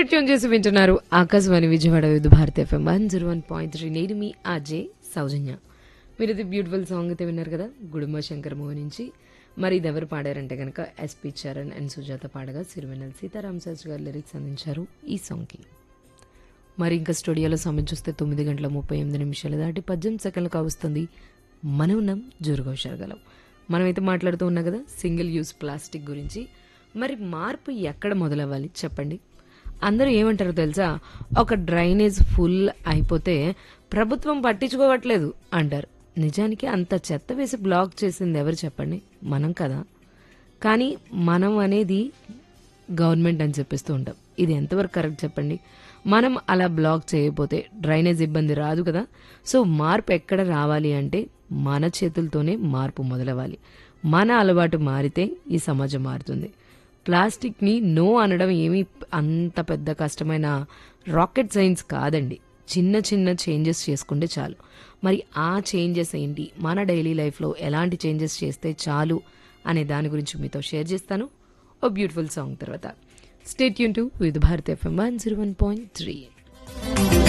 radio tune చేసి వింటున్నారు Akashvani Vijayawada Vividh Bharati FM one zero one point three నేను మీ అజయ్ సౌజన్య మీరు ఇది బ్యూటిఫుల్ సాంగ్ అయితే విన్నారు కదా గుడుంబ శంకర్ మూవీ నుంచి మరి ఇది ఎవరు పాడారంటే కనుక ఎస్పి చరణ్ అండ్ సుజాత పాడగా సిరివెన్నెల సీతారాం శాస్త్రి గారు లిరిక్స్ అందించారు ఈ సాంగ్కి మరి ఇంకా స్టూడియోలో సమయం చూస్తే తొమ్మిది గంటల ముప్పై ఎనిమిది నిమిషాలు దాటి పద్దెనిమిది సెకండ్లు కావస్తుంది మనం ఉన్నాం జోరుగోషాగలం మనమైతే మాట్లాడుతూ ఉన్నాం కదా సింగిల్ యూజ్ ప్లాస్టిక్ గురించి మరి మార్పు ఎక్కడ మొదలవ్వాలి చెప్పండి అందరూ ఏమంటారో తెలుసా ఒక డ్రైనేజ్ ఫుల్ అయిపోతే ప్రభుత్వం పట్టించుకోవట్లేదు అంటారు నిజానికి అంత చెత్త వేసి బ్లాక్ చేసింది ఎవరు చెప్పండి మనం కదా కానీ మనం అనేది గవర్నమెంట్ అని చెప్పిస్తూ ఉంటాం ఇది ఎంతవరకు కరెక్ట్ చెప్పండి మనం అలా బ్లాక్ చేయకపోతే డ్రైనేజ్ ఇబ్బంది రాదు కదా సో మార్పు ఎక్కడ రావాలి అంటే మన చేతులతోనే మార్పు మొదలవ్వాలి మన అలవాటు మారితే ఈ సమాజం మారుతుంది ప్లాస్టిక్ని నో అనడం ఏమీ అంత పెద్ద కష్టమైన రాకెట్ సైన్స్ కాదండి చిన్న చిన్న చేంజెస్ చేసుకుంటే చాలు మరి ఆ చేంజెస్ ఏంటి మన డైలీ లైఫ్లో ఎలాంటి చేంజెస్ చేస్తే చాలు అనే దాని గురించి మీతో షేర్ చేస్తాను ఓ బ్యూటిఫుల్ సాంగ్ తర్వాత స్టేట్ యూన్ to with Bharat FM one zero one point three